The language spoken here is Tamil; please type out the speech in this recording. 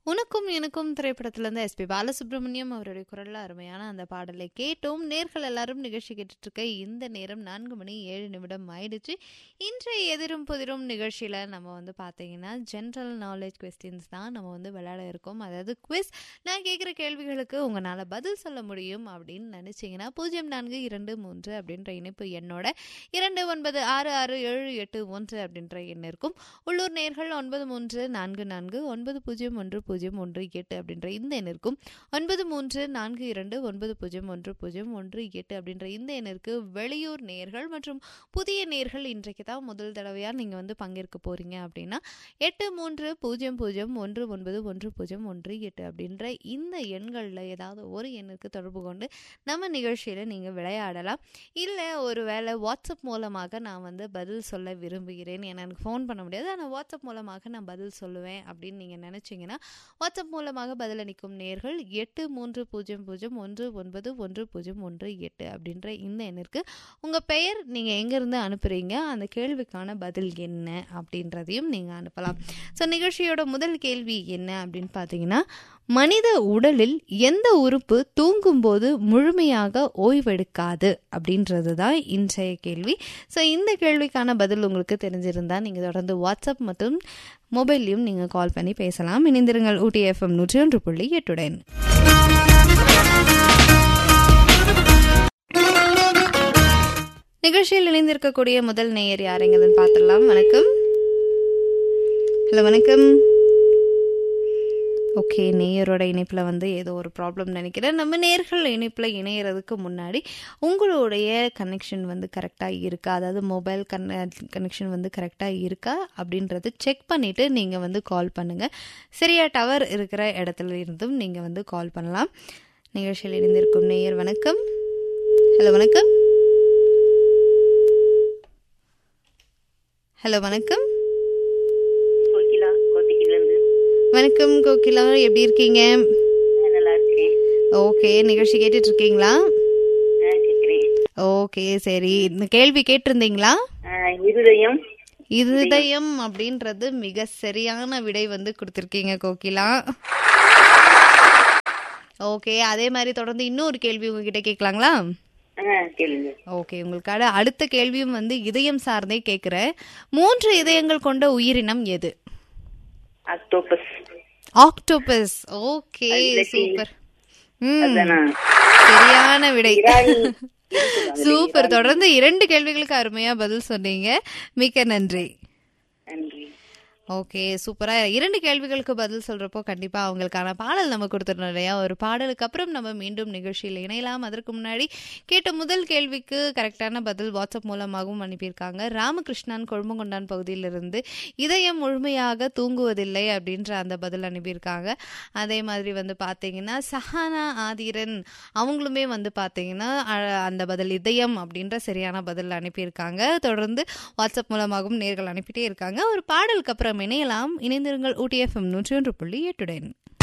உனக்கும் எனக்கும் திரைப்படத்திலிருந்து எஸ்பி பாலசுப்ரமணியம் அவருடைய குரல்ல அருமையான அந்த பாடலை கேட்டோம் நேர்கள் எல்லாரும் நிகழ்ச்சி கேட்டுட்டு இருக்க இந்த நேரம் நான்கு மணி ஏழு நிமிடம் ஆயிடுச்சு இன்றைய எதிரும் புதிரும் நிகழ்ச்சியில நம்ம வந்து பார்த்தீங்கன்னா ஜென்ரல் நாலேஜ் கொஸ்டின்ஸ் தான் நம்ம வந்து விளையாட இருக்கோம் அதாவது குவிஸ் நான் கேட்குற கேள்விகளுக்கு உங்களால் பதில் சொல்ல முடியும் அப்படின்னு நினச்சிங்கன்னா பூஜ்ஜியம் நான்கு இரண்டு மூன்று அப்படின்ற இணைப்பு எண்ணோட இரண்டு ஒன்பது ஆறு ஆறு ஏழு எட்டு ஒன்று அப்படின்ற எண் இருக்கும் உள்ளூர் நேர்கள் ஒன்பது மூன்று நான்கு நான்கு ஒன்பது பூஜ்ஜியம் ஒன்று பூஜ்ஜியம் ஒன்று எட்டு அப்படின்ற இந்த எண் இருக்கும் ஒன்பது மூன்று நான்கு இரண்டு ஒன்பது பூஜ்ஜியம் ஒன்று பூஜ்ஜியம் ஒன்று எட்டு அப்படின்ற இந்த எண்ணிற்கு வெளியூர் நேர்கள் மற்றும் புதிய நேர்கள் இன்றைக்கு தான் முதல் தடவையாக நீங்கள் வந்து பங்கேற்க போகிறீங்க அப்படின்னா எட்டு மூன்று பூஜ்ஜியம் பூஜ்ஜியம் ஒன்று ஒன்பது ஒன்று பூஜ்ஜியம் ஒன்று எட்டு அப்படின்ற இந்த எண்களில் ஏதாவது ஒரு எண்ணிற்கு தொடர்பு கொண்டு நம்ம நிகழ்ச்சியில் நீங்கள் விளையாடலாம் இல்லை ஒரு வேளை வாட்ஸ்அப் மூலமாக நான் வந்து பதில் சொல்ல விரும்புகிறேன் ஏன்னா எனக்கு ஃபோன் பண்ண முடியாது ஆனால் வாட்ஸ்அப் மூலமாக நான் பதில் சொல்லுவேன் அப்படின்னு நீங்கள் நினச்சிங்கன்னா வாட்ஸ்அப் மூலமாக பதிலளிக்கும் நேர்கள் எட்டு மூன்று பூஜ்ஜியம் பூஜ்ஜியம் ஒன்று ஒன்பது ஒன்று பூஜ்ஜியம் ஒன்று எட்டு அப்படின்ற இந்த எண்ணிற்கு உங்கள் பெயர் நீங்கள் எங்கேருந்து அனுப்புகிறீங்க அந்த கேள்விக்கான பதில் என்ன அப்படின்றதையும் நீங்கள் அனுப்பலாம் ஸோ நிகழ்ச்சியோட முதல் கேள்வி என்ன அப்படின்னு பார்த்தீங்கன்னா மனித உடலில் எந்த உறுப்பு தூங்கும்போது முழுமையாக ஓய்வெடுக்காது அப்படின்றது தான் இன்றைய கேள்வி ஸோ இந்த கேள்விக்கான பதில் உங்களுக்கு தெரிஞ்சிருந்தால் நீங்கள் தொடர்ந்து வாட்ஸ்அப் மற்றும் மொபைல்லையும் நீங்கள் கால் பண்ணி பேசலாம் இணைந்திருங்கள் ஊட்டி எஃப்எம் நூற்றி ஒன்று புள்ளி எட்டுடன் நிகழ்ச்சியில் இணைந்திருக்கக்கூடிய முதல் நேயர் யாருங்கன்னு பார்த்துடலாம் வணக்கம் ஹலோ வணக்கம் ஓகே நேயரோட இணைப்பில் வந்து ஏதோ ஒரு ப்ராப்ளம் நினைக்கிறேன் நம்ம நேர்கள் இணைப்பில் இணையறதுக்கு முன்னாடி உங்களுடைய கனெக்ஷன் வந்து கரெக்டாக இருக்கா அதாவது மொபைல் கன் கனெக்ஷன் வந்து கரெக்டாக இருக்கா அப்படின்றது செக் பண்ணிவிட்டு நீங்கள் வந்து கால் பண்ணுங்கள் சரியா டவர் இருக்கிற இடத்துல இருந்தும் நீங்கள் வந்து கால் பண்ணலாம் நிகழ்ச்சியில் இணைந்திருக்கும் நேயர் வணக்கம் ஹலோ வணக்கம் ஹலோ வணக்கம் கோகிலா கோத்தகிலேருந்து வணக்கம் கோகிலா எப்படி இருக்கீங்க நல்லா இருக்கேன் ஓகே நிகழ்ச்சி கேட்டுட்டு இருக்கீங்களா ஆ, கேட்கிறேன் ஓகே சரி இந்த கேள்வி கேட்டிருந்தீங்களா ஆ, இருதயம் இருதயம் அப்படின்றது மிக சரியான விடை வந்து கொடுத்துருக்கீங்க கோகிலா ஓகே அதே மாதிரி தொடர்ந்து இன்னொரு கேள்வி உங்ககிட்ட கேட்கலாங்களா ஆ, கேளுங்க ஓகே உங்களுக்கான அடுத்த கேள்வியும் வந்து இதயம் சார்ந்தே கேட்குறேன் மூன்று இதயங்கள் கொண்ட உயிரினம் எது ஆக்டோபஸ் ஆக்டோபஸ் ஓகே சூப்பர் ம் அதானா சரியான விடை இறால் சூப்பர் தொடர்ந்து இரண்டு கேள்விகளுக்கு அருமையா பதில் சொன்னீங்க மிக்க நன்றி நன்றி ஓகே சூப்பரா இரண்டு கேள்விகளுக்கு பதில் சொல்றப்போ கண்டிப்பா அவங்களுக்கான பாடல் நம்ம கொடுத்துடணும் இல்லையா ஒரு பாடலுக்கு அப்புறம் நம்ம மீண்டும் நிகழ்ச்சியில் இணையலாம் அதற்கு முன்னாடி கேட்ட முதல் கேள்விக்கு கரெக்டான பதில் வாட்ஸ்அப் மூலமாகவும் அனுப்பியிருக்காங்க ராமகிருஷ்ணன் கொழும்புங்கொண்டான் பகுதியிலிருந்து இதயம் முழுமையாக தூங்குவதில்லை அப்படின்ற அந்த பதில் அனுப்பியிருக்காங்க அதே மாதிரி வந்து பார்த்தீங்கன்னா சஹானா ஆதிரன் அவங்களுமே வந்து பார்த்தீங்கன்னா அ- அந்த பதில் இதயம் அப்படின்ற சரியான பதில் அனுப்பியிருக்காங்க தொடர்ந்து வாட்ஸ்அப் மூலமாகவும் நேர்கள் அனுப்பிட்டே இருக்காங்க ஒரு பாடலுக்கு அப்புறம் இணையலாம் இணைந்திருங்கள் ஊட்டி எஃப்எம் நூற்றி ஒன்று புள்ளி எட்டுடன்